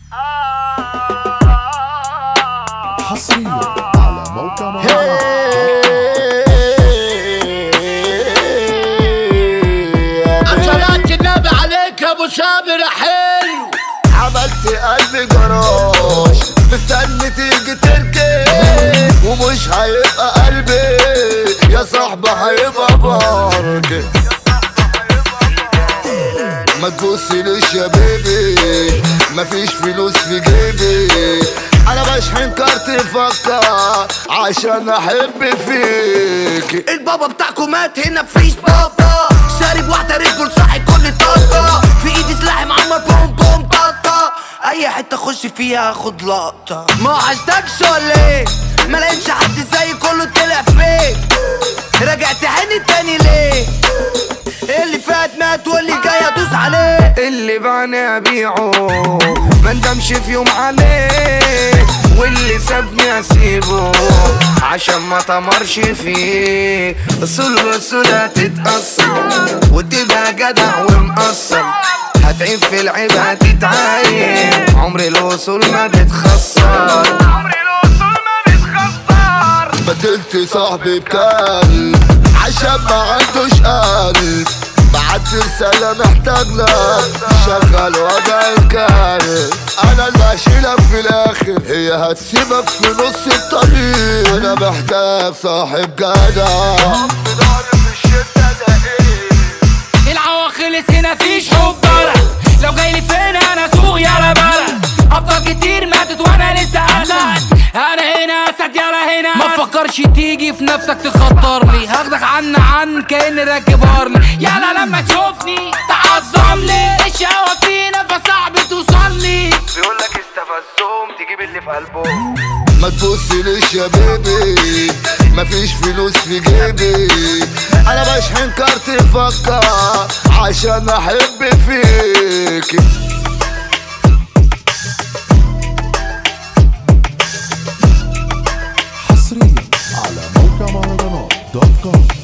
حصريا على موقع مهرجانات صلاة النبي عليك يا ابو سامر حلو عملت قلبي جراش مستني تيجي تركي ومش هيبقى قلبي يا صاحبي هيبقى بركي ما تبصليش يا بيبي مفيش فلوس في جيبي انا بشحن كارت فكر عشان احب فيك البابا بتاعكم مات هنا مفيش بابا شارب واحدة رجل صاحي كل طاقة في ايدي سلاحي معمر بوم بوم طاقة اي حتة اخش فيها اخد لقطة ما عشتكش ولا ايه ما لقيتش حد زي كله طلع فيك رجعت حني تاني ليه اللي فات مات واللي جاي ادوس عليه اللي بعني ابيعه ما ندمش في يوم عليه واللي سابني اسيبه عشان ما تمرش فيه اصول اصول هتتأثر وتبقى جدع ومقصر هتعيب في العيب هتتعايب عمر الوصول ما بتخسر عمر الوصول ما بتخسر بدلت صاحبي بكلب عشان ما عندوش قلب بعت رسالة محتاج لك شغل وضع الكارث انا اللي هشيلك في الاخر هي هتسيبك في نص الطريق انا محتاج صاحب جدع العوا خلص هنا فيش حب بلد لو جاي لي فين انا سوق يلا بلد ابطال كتير ماتت وانا لسه اسد انا هنا اسد يلا هنا ما تفكرش تيجي في نفسك تخطر لي هاخدك عن عن كاني راكب هارلي يلا لما تشوفني تعظم لي الشقوة فينا فصعب توصل لي بيقولك استفزهم تجيب اللي في قلبهم ما تبصليش يا بيبي مفيش فلوس في جيبي انا بشحن كارت فكر عشان احب فيك حصريا على موقع مهرجانات دوت كوم